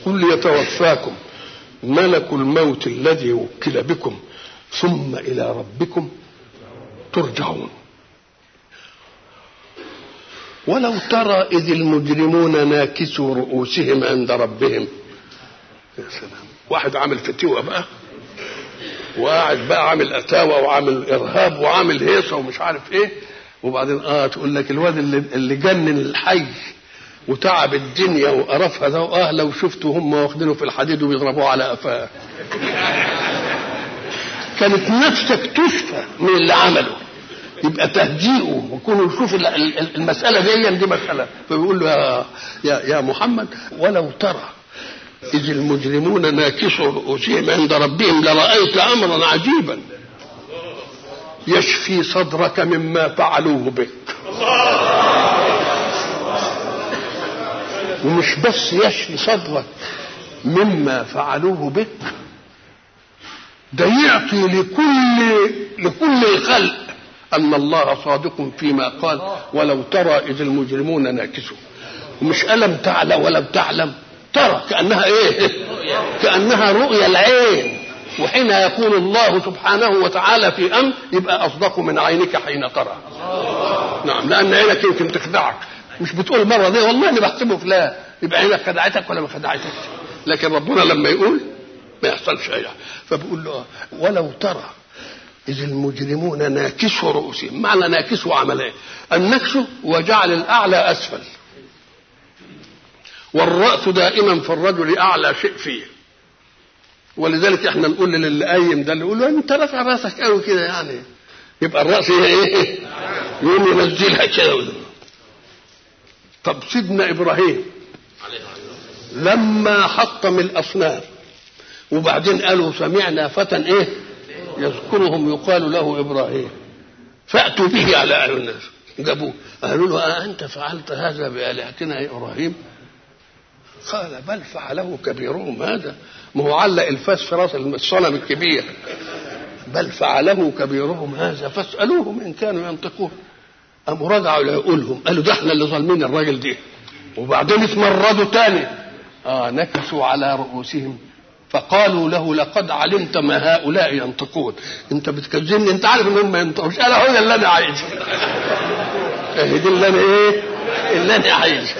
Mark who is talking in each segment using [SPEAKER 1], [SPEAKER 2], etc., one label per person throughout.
[SPEAKER 1] قل يتوفاكم ملك الموت الذي وكل بكم ثم الى ربكم ترجعون ولو ترى اذ المجرمون ناكسوا رؤوسهم عند ربهم يا سلام واحد عامل فتوه بقى وقاعد بقى عامل اتاوى وعامل ارهاب وعامل هيصه ومش عارف ايه وبعدين اه تقول لك الواد اللي, اللي جنن الحي وتعب الدنيا وقرفها ده اه لو شفته هم واخدينه في الحديد وبيضربوه على قفاه كانت نفسك تشفى من اللي عمله يبقى تهدئه ويكون يشوف المساله دي دي مساله فبيقول له يا يا, يا محمد ولو ترى إذ المجرمون ناكسوا رؤوسهم عند ربهم لرأيت أمرا عجيبا يشفي صدرك مما فعلوه بك ومش بس يشفي صدرك مما فعلوه بك ده يعطي لكل لكل الخلق أن الله صادق فيما قال ولو ترى إذ المجرمون ناكسوا ومش ألم تعلم ولم تعلم ترى كأنها إيه كأنها رؤيا العين وحين يكون الله سبحانه وتعالى في أمر يبقى أصدق من عينك حين ترى نعم لأن عينك يمكن تخدعك مش بتقول المرة دي والله أنا بحسبه فلان يبقى عينك خدعتك ولا ما خدعتكش لكن ربنا لما يقول ما يحصلش شيء فبقول له ولو ترى إذ المجرمون ناكسوا رؤوسهم معنى ناكسوا عمل ايه؟ النكس وجعل الأعلى أسفل والرأس دائما في الرجل أعلى شيء فيه ولذلك احنا نقول للي قايم ده اللي يقول له انت رافع راسك قوي كده يعني يبقى الراس هي ايه؟ يقوم ينزلها كده طب سيدنا ابراهيم لما حطم الاصنام وبعدين قالوا سمعنا فتى ايه؟ يذكرهم يقال له ابراهيم فاتوا به على اهل الناس جابوه قالوا له أأنت فعلت هذا بآلهتنا يا إبراهيم قال بل فعله كبيرهم هذا ما هو علق الفاس في راس الصنم الكبير بل فعله كبيرهم هذا فاسألوهم إن كانوا ينطقون قاموا رجعوا لعقولهم قالوا ده احنا اللي ظالمين الراجل ده وبعدين اتمردوا تاني اه نكسوا على رؤوسهم فقالوا له لقد علمت ما هؤلاء ينطقون انت بتكذبني انت عارف ان هم ينطقوش انا هو اللي انا عايزه اهي دي اللي انا ايه اللي انا عايزه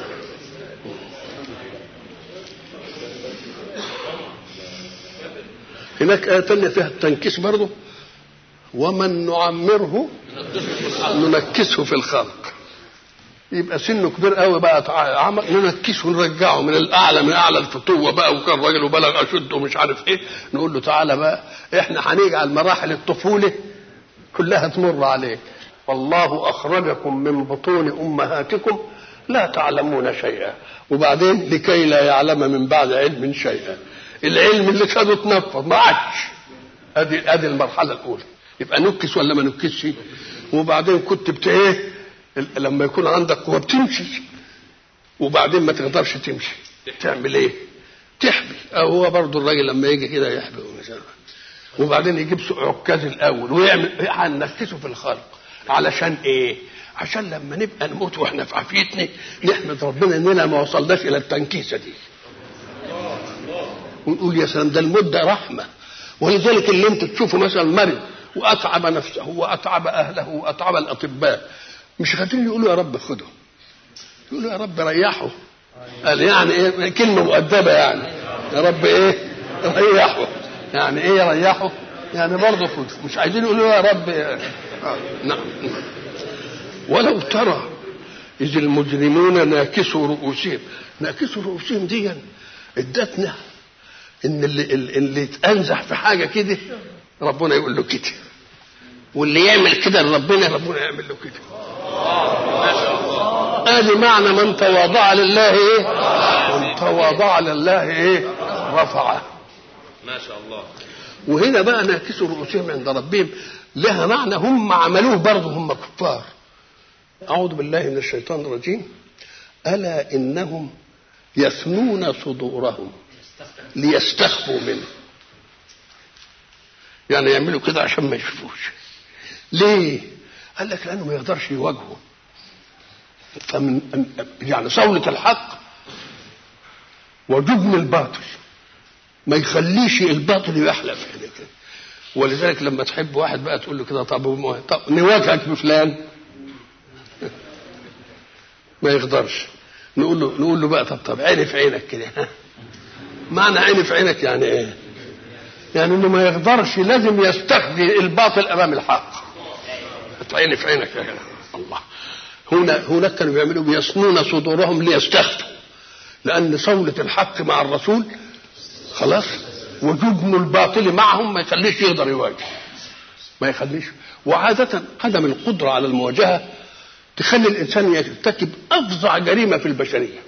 [SPEAKER 1] هناك آية تانية فيها التنكيس برضه ومن نعمره ننكسه في الخلق يبقى سنه كبير قوي بقى عمل ننكسه ونرجعه من الاعلى من اعلى الفتوه بقى وكان راجل وبلغ اشده ومش عارف ايه نقول له تعالى بقى احنا هنجعل مراحل الطفوله كلها تمر عليك والله اخرجكم من بطون امهاتكم لا تعلمون شيئا وبعدين لكي لا يعلم من بعد علم شيئا العلم اللي كانوا اتنفض ما عادش ادي ادي المرحله الاولى يبقى نكس ولا ما نكسش وبعدين كنت بت ايه لما يكون عندك قوه بتمشي وبعدين ما تقدرش تمشي تعمل ايه تحبي أو هو برضه الراجل لما يجي كده يحبي وبعدين يجيب عكاز الاول ويعمل هننكسه في الخلق علشان ايه عشان لما نبقى نموت واحنا في عافيتنا نحمد ربنا اننا ما وصلناش الى التنكيسه دي ونقول يا سلام ده المده رحمه ولذلك اللي انت تشوفه مثلا مريض واتعب نفسه واتعب اهله واتعب الاطباء مش قادرين يقولوا يا رب خده يقولوا يا رب ريحه قال يعني ايه كلمه مؤدبه يعني يا رب ايه ريحه يعني ايه ريحه يعني برضه خده مش عايزين يقولوا يا رب آه. نعم ولو ترى إذ المجرمون ناكسوا رؤوسهم ناكسوا رؤوسهم دي ادتنا ان اللي اللي يتأنزح في حاجه كده ربنا يقول له كده واللي يعمل كده لربنا ربنا يعمل له كده ادي معنى من تواضع لله ايه من تواضع لله ايه رفعه
[SPEAKER 2] ما شاء الله
[SPEAKER 1] وهنا بقى ناكسوا رؤوسهم عند ربهم لها معنى هم عملوه برضه هم كفار أعوذ بالله من الشيطان الرجيم ألا إنهم يثنون صدورهم ليستخفوا منه يعني يعملوا كده عشان ما يشوفوش ليه قال لك لانه ما يقدرش يواجهه فمن يعني صولة الحق وجبن الباطل ما يخليش الباطل يحلف كده كده ولذلك لما تحب واحد بقى تقول له كده طب, طب نواجهك بفلان ما يقدرش نقول له نقول له بقى طب طب عيني في عينك كده معنى عيني في عينك يعني ايه؟ يعني انه ما يقدرش لازم يستخدم الباطل امام الحق عيني في عينك يا الله هنا هناك كانوا بيعملوا بيصنون صدورهم ليستخفوا لان صولة الحق مع الرسول خلاص وجبن الباطل معهم ما يخليش يقدر يواجه ما يخليش وعادة عدم القدرة على المواجهة تخلي الإنسان يرتكب أفظع جريمة في البشرية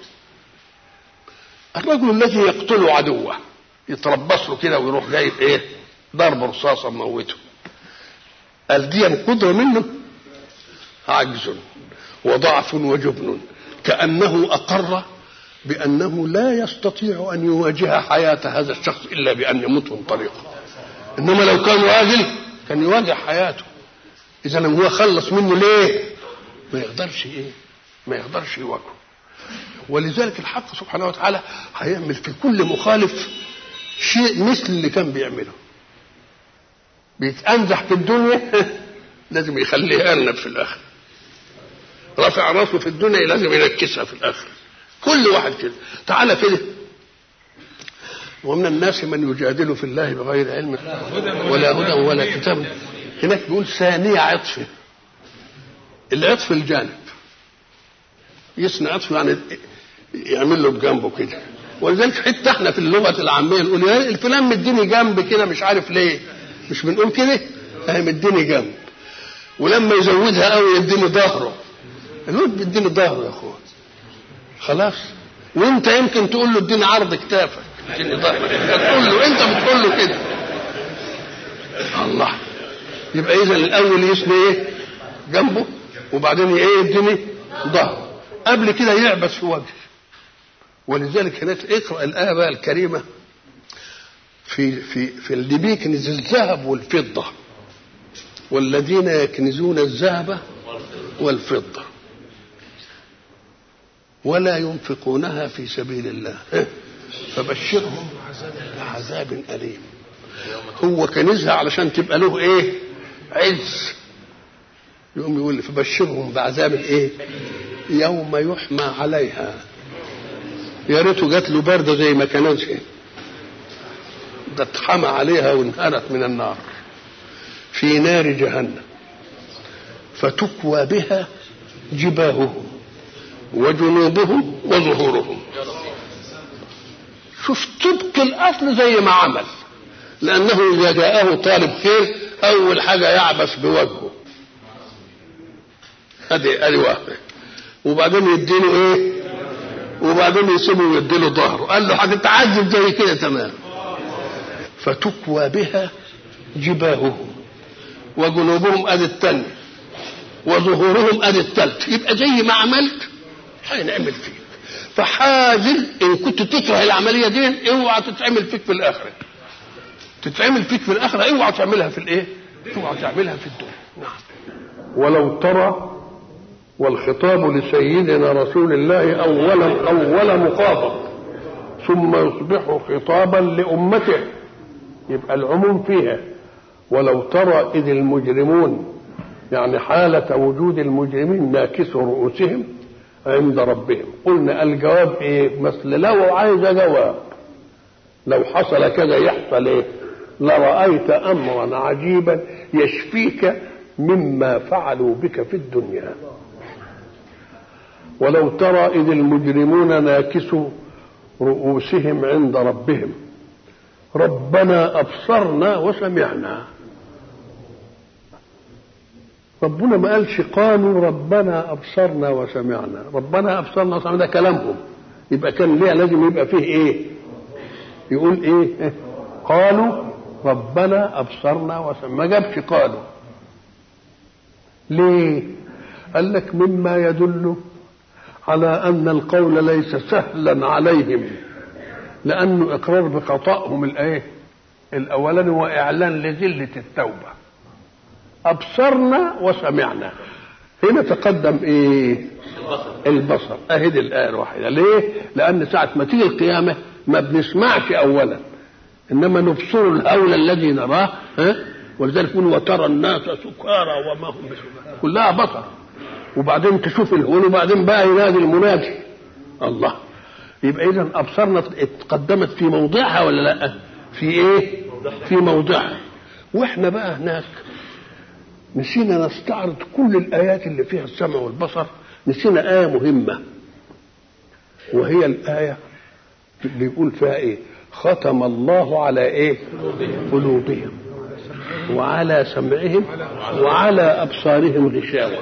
[SPEAKER 1] الرجل الذي يقتل عدوه يتربص له كده ويروح جايب ايه ضرب رصاصة موته قال دي قدرة منه عجز وضعف وجبن كأنه أقر بأنه لا يستطيع أن يواجه حياة هذا الشخص إلا بأن يموت من طريقه إنما لو كان راجل كان يواجه حياته إذا هو خلص منه ليه؟ ما يقدرش إيه؟ ما يقدرش يواجهه ولذلك الحق سبحانه وتعالى هيعمل في كل مخالف شيء مثل اللي كان بيعمله بيتأنزح في الدنيا لازم يخليها لنا في الآخر رفع راسه في الدنيا لازم ينكسها في الآخر كل واحد كده تعالى كده ومن الناس من يجادل في الله بغير علم ولا هدى ولا كتاب هناك بيقول ثانية عطفه العطف الجانب يصنع عطف يعني يعمل له بجنبه كده ولذلك حتى احنا في اللغه العاميه نقول يا الفلان مديني جنب كده مش عارف ليه مش بنقول كده اهي مديني جنب ولما يزودها قوي يديني ظهره الواد بيديني ظهره يا اخوان خلاص وانت يمكن تقول له اديني عرض كتافك اديني ظهرك تقول له انت بتقول له كده الله يبقى اذا الاول يسمي ايه جنبه وبعدين ايه يديني ظهره قبل كده يعبس في وجهه ولذلك هناك اقرا الايه بقى الكريمه في في في اللي بيكنز الذهب والفضه والذين يكنزون الذهب والفضه ولا ينفقونها في سبيل الله فبشرهم بعذاب اليم هو كنزها علشان تبقى له ايه عز يقوم يقول فبشرهم بعذاب ايه يوم يحمى عليها يا ريته جات له برده زي ما كانتش ده اتحمى عليها وانهارت من النار في نار جهنم فتكوى بها جباههم وجنوبهم وظهورهم شوف طبق الاصل زي ما عمل لانه اذا جاءه طالب خير اول حاجه يعبس بوجهه ادي ادي واحده وبعدين يديله ايه وبعدين يسيبه ويديله ظهره قال له هتتعذب زي كده تمام فتكوى بها جباههم وجنوبهم ادي التانية وظهورهم ادي التالت يبقى زي ما عملت هينعمل فيك فحاذر ان كنت تكره العمليه دي اوعى تتعمل فيك في الاخره تتعمل فيك في الاخره اوعى تعملها في الايه اوعى تعملها في الدنيا نعم ولو ترى والخطاب لسيدنا رسول الله اولا اول مخاطب ثم يصبح خطابا لامته يبقى العموم فيها ولو ترى اذ المجرمون يعني حالة وجود المجرمين ناكسوا رؤوسهم عند ربهم قلنا الجواب ايه مثل لو عايز جواب لو حصل كذا يحصل ايه لرأيت امرا عجيبا يشفيك مما فعلوا بك في الدنيا ولو ترى إذ المجرمون ناكسوا رؤوسهم عند ربهم ربنا أبصرنا وسمعنا ربنا ما قالش قالوا ربنا أبصرنا وسمعنا ربنا أبصرنا وسمعنا ده كلامهم يبقى كان ليه لازم يبقى فيه إيه يقول إيه قالوا ربنا أبصرنا وسمعنا ما جابش قالوا ليه قال لك مما يدل على أن القول ليس سهلا عليهم لأنه إقرار بخطأهم الإيه؟ الأولاني وإعلان لذلة التوبة أبصرنا وسمعنا هنا تقدم ايه البصر اهي دي الايه الواحده ليه لان ساعه ما تيجي القيامه ما بنسمعش اولا انما نبصر الهول الذي نراه ها ولذلك يقول وترى الناس سكارى وما هم بسكارى كلها بصر وبعدين تشوف الهول وبعدين بقى ينادي المنادي الله يبقى اذا ابصارنا اتقدمت في موضعها ولا لا في ايه في موضعها واحنا بقى هناك نسينا نستعرض كل الايات اللي فيها السمع والبصر نسينا ايه مهمه وهي الايه اللي يقول فيها ايه ختم الله على ايه قلوبهم وعلى سمعهم وعلى ابصارهم غشاوه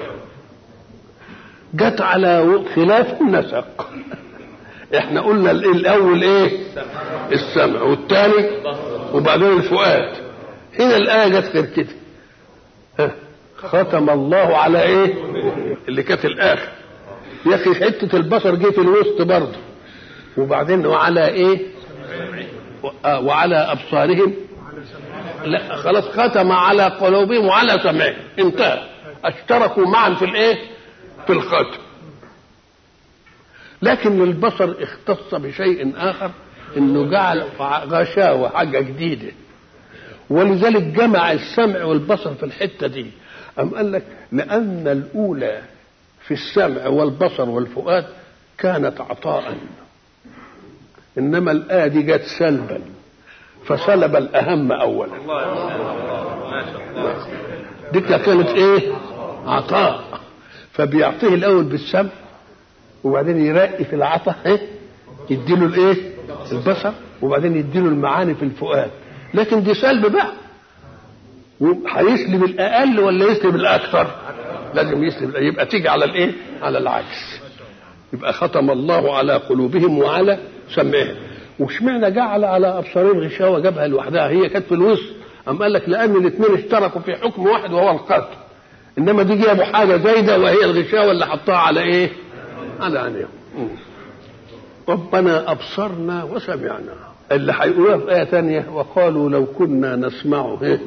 [SPEAKER 1] جت على خلاف النسق احنا قلنا الاول ايه السمع والثاني وبعدين الفؤاد هنا الايه جت غير كده ها ختم الله على ايه اللي كانت الاخر يا اخي حته البصر جه في الوسط برضه وبعدين وعلى ايه وعلى ابصارهم لا خلاص ختم على قلوبهم وعلى سمعهم انتهى اشتركوا معا في الايه في الختم لكن البصر اختص بشيء اخر انه جعل غشاوه حاجه جديده ولذلك جمع السمع والبصر في الحته دي أم قال لك لأن الأولى في السمع والبصر والفؤاد كانت عطاء إنما الآية دي جت سلبا فسلب الأهم أولا دي كانت إيه عطاء فبيعطيه الأول بالسمع وبعدين يرقي في العطاء إيه يديله الإيه البصر وبعدين يديله المعاني في الفؤاد لكن دي سلب بقى هيسلب الاقل ولا يسلب الاكثر لازم يسلب يبقى تيجي على الايه على العكس يبقى ختم الله على قلوبهم وعلى سمعهم واشمعنى جعل على ابصارهم غشاوه جابها لوحدها هي كانت في الوسط أم قال لك لان الاثنين اشتركوا في حكم واحد وهو القتل انما دي جابوا حاجه زايده وهي الغشاوه اللي حطها على ايه على عينيهم ربنا ابصرنا وسمعنا اللي هيقولوها في آية ثانية وقالوا لو كنا نسمع إيه؟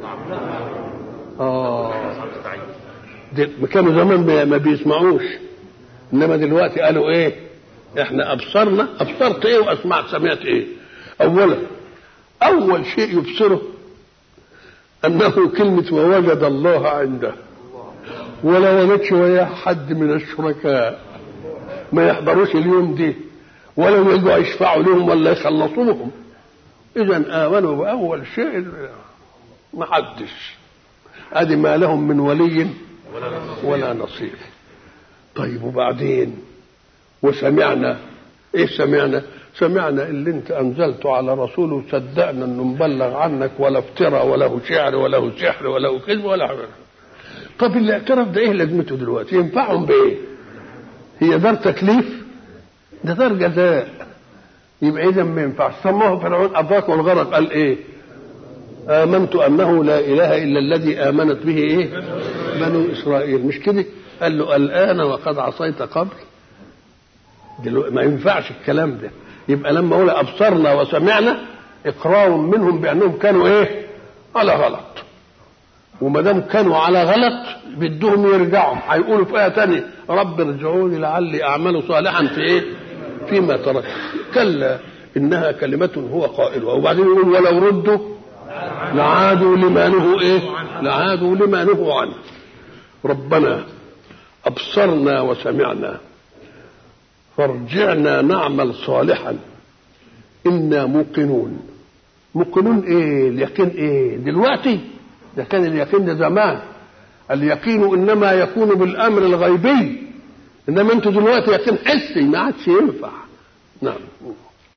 [SPEAKER 1] آه كانوا زمان ما بيسمعوش إنما دلوقتي قالوا إيه؟ إحنا أبصرنا أبصرت إيه وأسمعت سمعت إيه؟ أولا أول شيء يبصره أنه كلمة ووجد الله عنده ولا وجدش وياه حد من الشركاء ما يحضروش اليوم دي ولا يجوا يشفعوا لهم ولا يخلصوا لهم اذا امنوا باول شيء ما حدش ادي ما لهم من ولي ولا نصير طيب وبعدين وسمعنا ايه سمعنا سمعنا اللي انت انزلته على رسوله وصدقنا انه مبلغ عنك ولا افترى ولا شعر ولا سحر ولا كذب ولا حاجه طب الاعتراف ده ايه لازمته دلوقتي ينفعهم بايه هي دار تكليف ده دار جزاء يبقى اذا ما ينفعش سموه فرعون ادراك والغرق قال ايه امنت انه لا اله الا الذي امنت به ايه بنو اسرائيل مش كده قال له الان وقد عصيت قبل دلوقتي ما ينفعش الكلام ده يبقى لما اقول ابصرنا وسمعنا اقرار منهم بانهم كانوا ايه على غلط وما دام كانوا على غلط بدهم يرجعوا هيقولوا في ايه ثانيه رب ارجعوني لعلي اعمل صالحا في ايه فيما ترك كلا انها كلمه هو قائلها وبعدين يقول ولو ردوا لعادوا لما نهوا ايه لعادوا لما نهوا عنه ربنا ابصرنا وسمعنا فارجعنا نعمل صالحا انا موقنون موقنون ايه اليقين ايه دلوقتي ده كان اليقين ده زمان اليقين انما يكون بالامر الغيبي انما انتوا دلوقتي يقين حسي ما عادش ينفع نعم